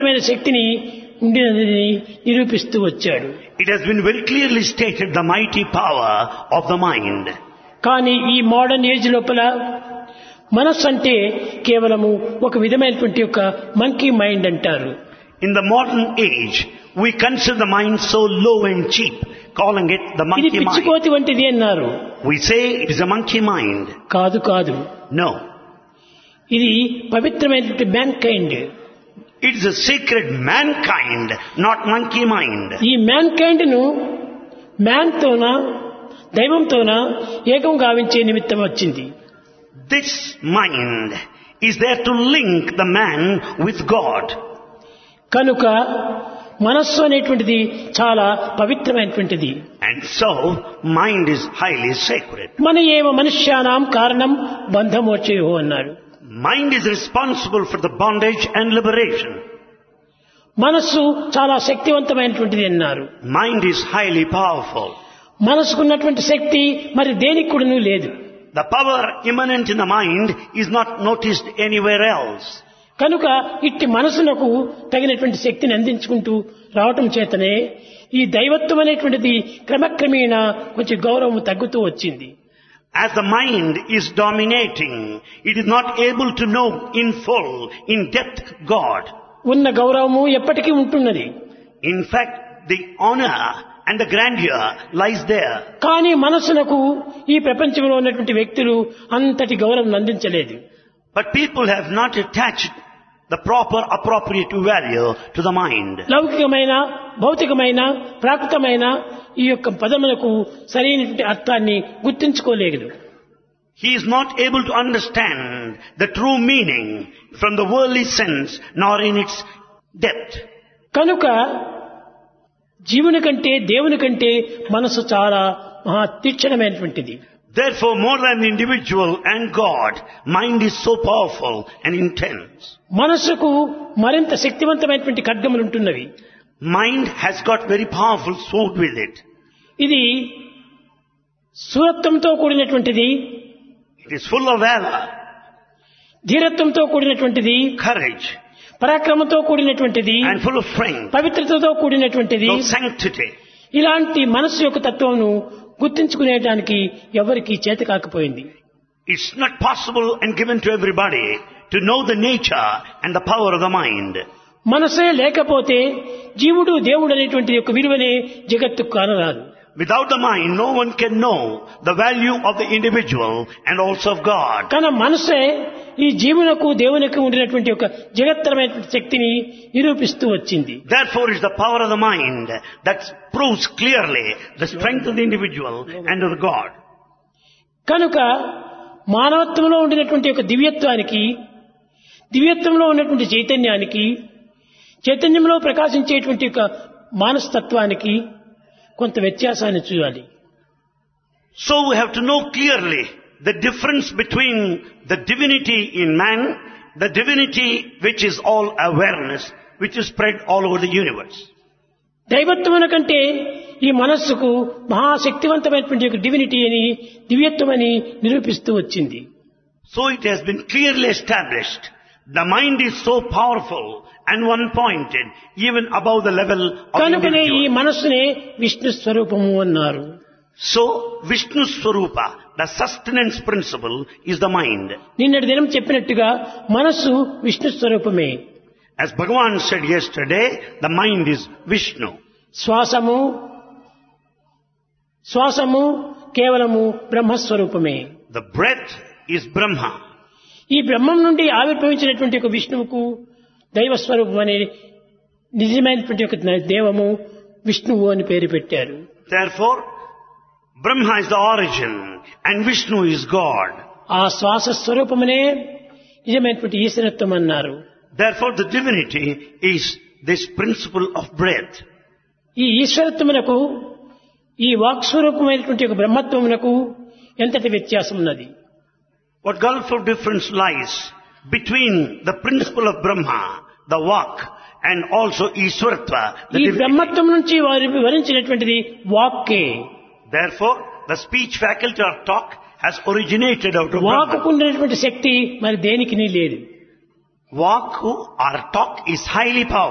పవిత్రమైన శక్తిని ఉండినదని నిరూపిస్తూ వచ్చాడు It has been very clearly stated the mighty power of the mind. కానీ ఈ మోడర్న్ ఏజ్ లోపల మనస్సు అంటే కేవలము ఒక విధమైనటువంటి ఒక మంకీ మైండ్ అంటారు In the modern age, we consider the mind so low and cheap, calling it the ఇది monkey mind. పిచ్చికోతి వంటిది అన్నారు We say it is a monkey mind. కాదు కాదు No. ఇది పవిత్రమైనటువంటి mankind It is a sacred mankind, not monkey mind. ఈ mankind ను మ్యాన్ తోన దైవంతోన ఏకం గావించే నిమిత్తం వచ్చింది This mind is there to link the man with God. కనుక మనస్సు అనేటువంటిది చాలా పవిత్రమైనటువంటిది And so, mind is highly sacred. మన ఏవ మనుష్యానాం కారణం బంధమోచయో అన్నాడు Mind is responsible for the bondage and liberation. మనస్సు చాలా శక్తివంతమైనటువంటిది అన్నారు Mind is highly powerful. మనసుకున్నటువంటి శక్తి మరి దేనికి కూడాను లేదు The power immanent in the mind is not noticed anywhere else. కనుక ఇట్టి మనసునకు తగినటువంటి శక్తిని అందించుకుంటూ రావటం చేతనే ఈ దైవత్వం అనేటువంటిది క్రమక్రమేణా కొంచెం గౌరవం తగ్గుతూ వచ్చింది As the mind is dominating, it is not able to know in full, in depth, God. ఉన్న గౌరవము ఎప్పటికీ ఉంటున్నది In fact, the honor and the grandeur lies there. కానీ మనస్సునకు ఈ ప్రపంచంలో ఉన్నటువంటి వ్యక్తులు అంతటి గౌరవం అందించలేదు But people have not attached the proper appropriate value to the mind. లౌకికమైన భౌతికమైన ప్రాకృతమైన ఈ యొక్క పదములకు సరైనటువంటి అర్థాన్ని గుర్తించుకోలేదు He is not able to understand the true meaning from the worldly sense nor in its depth. కనుక జీవుని కంటే దేవుని కంటే మనసు చాలా మహా తీక్షణమైనటువంటిది Therefore, more than the individual and God, mind is so powerful and intense. మనస్సుకు మరింత శక్తివంతమైనటువంటి ఖడ్గములు ఉంటున్నవి Mind has got very powerful sword with it. ఇది సూరత్వంతో కూడినటువంటిది It is full of valor, ధీరత్వంతో కూడినటువంటిది courage, పరాక్రమంతో కూడినటువంటిది and full of strength, పవిత్రతతో కూడినటువంటిది of sanctity. ఇలాంటి మనస్సు యొక్క తత్వంను గుర్తించుకునేటానికి ఎవరికి చేత కాకపోయింది It's not possible and given to everybody to know the nature and the power of the mind. మనసే లేకపోతే జీవుడు దేవుడు అనేటువంటి యొక్క విలువనే జగత్తుకు కానరాదు Without the mind, no one can know the value of the individual and also of God. కానీ మనసే ఈ జీవునకు దేవునికి ఉండినటువంటి ఒక జగత్తరమైనటువంటి శక్తిని నిరూపిస్తూ వచ్చింది Therefore, it's the power of the mind that proves clearly the strength of the individual and of God. కనుక మానవత్వంలో ఉండినటువంటి ఒక దివ్యత్వానికి దివ్యత్వంలో ఉన్నటువంటి చైతన్యానికి చైతన్యంలో ప్రకాశించేటువంటి ఒక మానసతత్వానికి కొంత వ్యత్యాసాన్ని చూడాలి So we have to know clearly the difference between the divinity in man, the divinity which is all awareness, which is spread all over the universe. దైవత్వమున కంటే ఈ మనస్సుకు మహాశక్తివంతమైనటువంటి ఒక డివినిటీ అని దివ్యత్వం అని నిరూపిస్తూ వచ్చింది So it has been clearly established. The mind is so powerful and one-pointed, even above the level of కనుకనే ఈ individual. మనస్సునే విష్ణు స్వరూపము అన్నారు So Vishnu Swarupa, the sustenance principle, is the mind. నిన్నటి దినం చెప్పినట్టుగా మనస్సు విష్ణు స్వరూపమే As Bhagavan said yesterday, the mind is Vishnu. శ్వాసము శ్వాసము కేవలము బ్రహ్మస్వరూపమే The breath is Brahma. ఈ బ్రహ్మం నుండి ఆవిర్భవించినటువంటి ఒక విష్ణువుకు దైవ స్వరూపం అనే నిజమైనటువంటి ఒక దేవము విష్ణువు అని పేరు పెట్టారు Therefore, Brahma is the origin and Vishnu is God. ఆ శ్వాస స్వరూపమునే నిజమైనటువంటి ఈశ్వరత్వం అన్నారు Therefore, the divinity is this principle of breath. ఈ ఈశ్వరత్వమునకు ఈ వాక్ స్వరూపమైనటువంటి ఒక బ్రహ్మత్వమునకు ఎంతటి వ్యత్యాసం ఉన్నది What gulf of difference lies between the principle of Brahma, the Vak, and also Iswaratva, the ఈ divinity. బ్రహ్మత్వం నుంచి వారు వివరించినటువంటిది వాక్కే Therefore, the speech faculty or talk has originated out of Brahma. వాకుకు ఉండేటువంటి శక్తి మరి దేనికి లేదు Vak or talk is highly powerful.